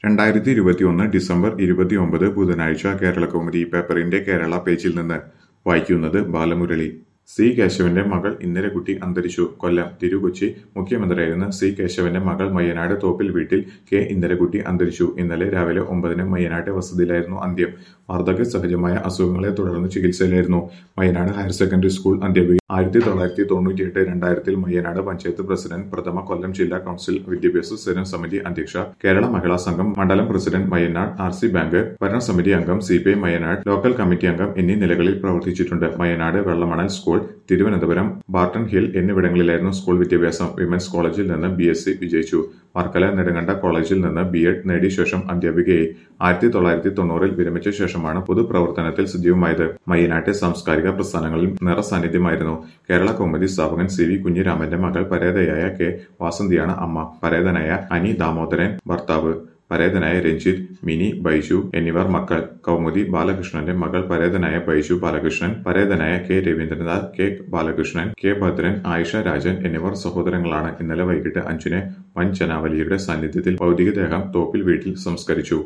രണ്ടായിരത്തി ഇരുപത്തിയൊന്ന് ഡിസംബർ ഇരുപത്തിയൊമ്പത് ബുധനാഴ്ച കേരളകൗമുദി പേപ്പറിന്റെ കേരള പേജിൽ നിന്ന് വായിക്കുന്നത് ബാലമുരളി സി കേശവന്റെ മകൾ ഇന്ദിരകുട്ടി അന്തരിച്ചു കൊല്ലം തിരുകൊച്ചി മുഖ്യമന്ത്രിയായിരുന്ന സി കേശവന്റെ മകൾ മയ്യനാട് തോപ്പിൽ വീട്ടിൽ കെ ഇന്ദിരകുട്ടി അന്തരിച്ചു ഇന്നലെ രാവിലെ ഒമ്പതിന് മയ്യനാട്ടെ വസതിയിലായിരുന്നു അന്ത്യം വാർദ്ധക്യ സഹജമായ അസുഖങ്ങളെ തുടർന്ന് ചികിത്സയിലായിരുന്നു മയ്യനാട് ഹയർ സെക്കൻഡറി സ്കൂൾ അന്ത്യവിധി ആയിരത്തി തൊള്ളായിരത്തി തൊണ്ണൂറ്റിയെട്ട് രണ്ടായിരത്തിൽ മയ്യനാട് പഞ്ചായത്ത് പ്രസിഡന്റ് പ്രഥമ കൊല്ലം ജില്ലാ കൌൺസിൽ വിദ്യാഭ്യാസ സ്ഥിരം സമിതി അധ്യക്ഷ കേരള മഹിളാ സംഘം മണ്ഡലം president Mayyanad R C bank ഭരണസമിതി അംഗം C P I Mayyanad local committee അംഗം എന്നീ നിലകളിൽ പ്രവർത്തിച്ചിട്ടുണ്ട് മയ്യനാട് വെള്ളമണൽ സ്കൂൾ തിരുവനന്തപുരം ബാർട്ടൺ ഹിൽ എന്നിവിടങ്ങളിലായിരുന്നു സ്കൂൾ വിദ്യാഭ്യാസം വിമൻസ് കോളേജിൽ നിന്ന് ബി എസ് സി വിജയിച്ചു വർക്കല നെടുങ്കണ്ട കോളേജിൽ നിന്ന് ബി എഡ് നേടിയ ശേഷം അധ്യാപികയായി ആയിരത്തി തൊള്ളായിരത്തി തൊണ്ണൂറിൽ വിരമിച്ച ശേഷമാണ് പൊതുപ്രവർത്തനത്തിൽ സജീവമായത് മയ്യനാട്ടെ സാംസ്കാരിക പ്രസ്ഥാനങ്ങളിൽ നിറസാന്നിധ്യമായിരുന്നു കേരള കൗമുദി സ്ഥാപകൻ സി വി കുഞ്ഞിരാമന്റെ മകൾ പരേതയായ കെ വാസന്തിയാണ് അമ്മ പരേതനായ അനി ദാമോദരൻ ഭർത്താവ് പരേതനായ രഞ്ജിത്ത് മിനി ബൈജു എന്നിവർ മക്കൾ കൗമുദി ബാലകൃഷ്ണന്റെ മകൾ പരേതനായ ബൈജു ബാലകൃഷ്ണൻ പരേതനായ K Ravindranath K Balakrishnan K Bhadran Ayisha Rajan എന്നിവർ സഹോദരങ്ങളാണ് ഇന്നലെ വൈകിട്ട് അഞ്ചിന് വൻ ജനാവലിയുടെ സാന്നിധ്യത്തിൽ ഭൗതികദേഹം തോപ്പിൽ വീട്ടിൽ സംസ്കരിച്ചു